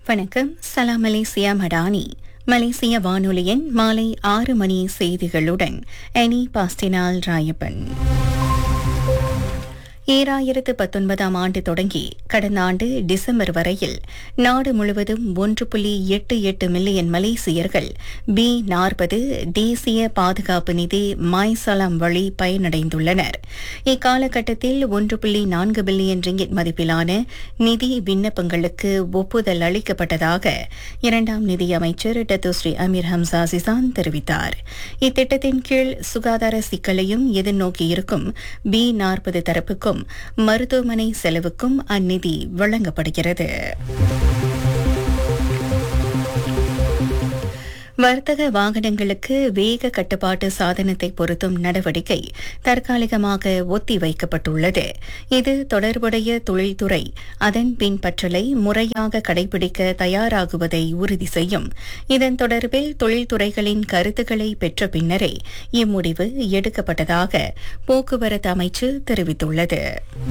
வணக்கம் சலாம் மலேசியா மடானி மலேசிய வானொலியின் மாலை ஆறு மணி செய்திகளுடன் எனி பாஸ்டினால் ராயப்பன் ஈராயிரத்து பத்தொன்பதாம் ஆண்டு தொடங்கி கடந்த ஆண்டு டிசம்பர் வரையில் நாடு முழுவதும் ஒன்று புள்ளி எட்டு எட்டு மில்லியன் மலேசியர்கள் பி நாற்பது தேசிய பாதுகாப்பு நிதி மாய்சலாம் வழி பயனடைந்துள்ளனர் இக்காலகட்டத்தில் ஒன்று புள்ளி நான்கு பில்லியன் ரிங்கிட் மதிப்பிலான நிதி விண்ணப்பங்களுக்கு ஒப்புதல் அளிக்கப்பட்டதாக இரண்டாம் நிதியமைச்சர் டத்துஸ்ரீ அமீர் ஹம்சா சிசான் தெரிவித்தார் இத்திட்டத்தின் கீழ் சுகாதார சிக்கலையும் எதிர்நோக்கியிருக்கும் பி நாற்பது தரப்புக்கும் மருத்துவமனை செலவுக்கும் அந்நிதி வழங்கப்படுகிறது வர்த்தக வாகனங்களுக்கு வேக கட்டுப்பாட்டு சாதனத்தை பொருத்தும் நடவடிக்கை தற்காலிகமாக ஒத்திவைக்கப்பட்டுள்ளது இது தொடர்புடைய தொழில்துறை அதன் பின்பற்றலை முறையாக கடைபிடிக்க தயாராகுவதை உறுதி செய்யும் இதன் தொடர்பில் தொழில்துறைகளின் கருத்துக்களை பெற்ற பின்னரே இம்முடிவு எடுக்கப்பட்டதாக போக்குவரத்து அமைச்சு தெரிவித்துள்ளது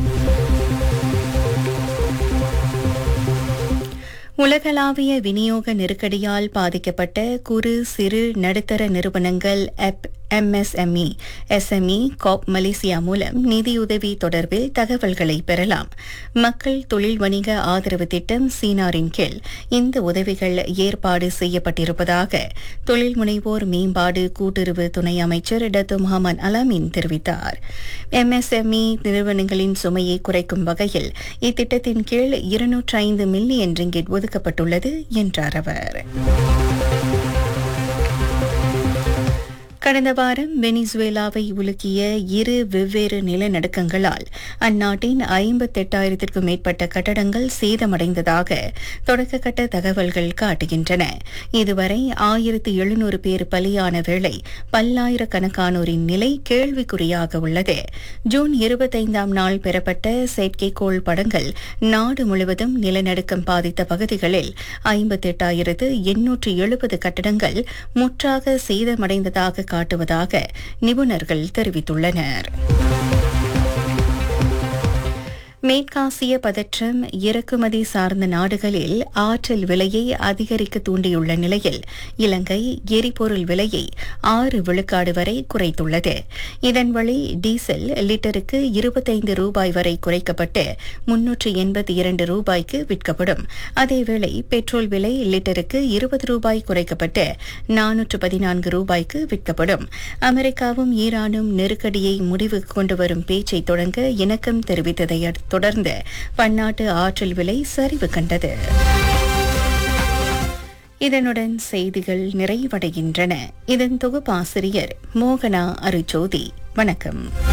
உலகளாவிய விநியோக நெருக்கடியால் பாதிக்கப்பட்ட குறு சிறு நடுத்தர நிறுவனங்கள் எம்எஸ்எம்இ எஸ்எம்இ காப் மலேசியா மூலம் நிதியுதவி தொடர்பில் தகவல்களை பெறலாம் மக்கள் தொழில் வணிக ஆதரவு திட்டம் சீனாரின் கீழ் இந்த உதவிகள் ஏற்பாடு செய்யப்பட்டிருப்பதாக தொழில் முனைவோர் மேம்பாடு கூட்டுறவு துணை அமைச்சர் டத்து முகமது அலாமின் தெரிவித்தார் எம்எஸ்எம்இ நிறுவனங்களின் சுமையை குறைக்கும் வகையில் இத்திட்டத்தின் கீழ் இருநூற்றி ஐந்து மில்லியன் ரிங்கிட் ஒதுக்கப்பட்டுள்ளது என்றார் அவர் கடந்த வாரம் வெனிசுவேலாவை உலுக்கிய இரு வெவ்வேறு நிலநடுக்கங்களால் அந்நாட்டின் ஐம்பத்தெட்டாயிரத்திற்கும் மேற்பட்ட கட்டடங்கள் சேதமடைந்ததாக தொடக்கக்கட்ட தகவல்கள் காட்டுகின்றன இதுவரை ஆயிரத்து எழுநூறு பேர் பலியான வேளை பல்லாயிரக்கணக்கானோரின் நிலை கேள்விக்குறியாக உள்ளது ஜூன் இருபத்தைந்தாம் நாள் பெறப்பட்ட செயற்கைக்கோள் படங்கள் நாடு முழுவதும் நிலநடுக்கம் பாதித்த பகுதிகளில் ஐம்பத்தெட்டாயிரத்து எண்ணூற்று எழுபது கட்டடங்கள் முற்றாக சேதமடைந்ததாக காட்டுவதாக நிபுணர்கள் தெரிவித்துள்ளனர் மேற்காசிய பதற்றம் இறக்குமதி சார்ந்த நாடுகளில் ஆற்றல் விலையை அதிகரிக்க தூண்டியுள்ள நிலையில் இலங்கை எரிபொருள் விலையை ஆறு விழுக்காடு வரை குறைத்துள்ளது இதன் வழி டீசல் லிட்டருக்கு இருபத்தைந்து ரூபாய் வரை குறைக்கப்பட்டு முன்னூற்று எண்பத்தி இரண்டு ரூபாய்க்கு விற்கப்படும் அதேவேளை பெட்ரோல் விலை லிட்டருக்கு இருபது ரூபாய் குறைக்கப்பட்டு நானூற்று பதினான்கு ரூபாய்க்கு விற்கப்படும் அமெரிக்காவும் ஈரானும் நெருக்கடியை முடிவுக்கு கொண்டு வரும் பேச்சை தொடங்க இணக்கம் தெரிவித்ததை தொடர்ந்து பன்னாட்டு ஆற்றல் விலை சரிவு கண்டது இதனுடன் செய்திகள் நிறைவடைகின்றன இதன் தொகுப்பாசிரியர் மோகனா அருஜோதி வணக்கம்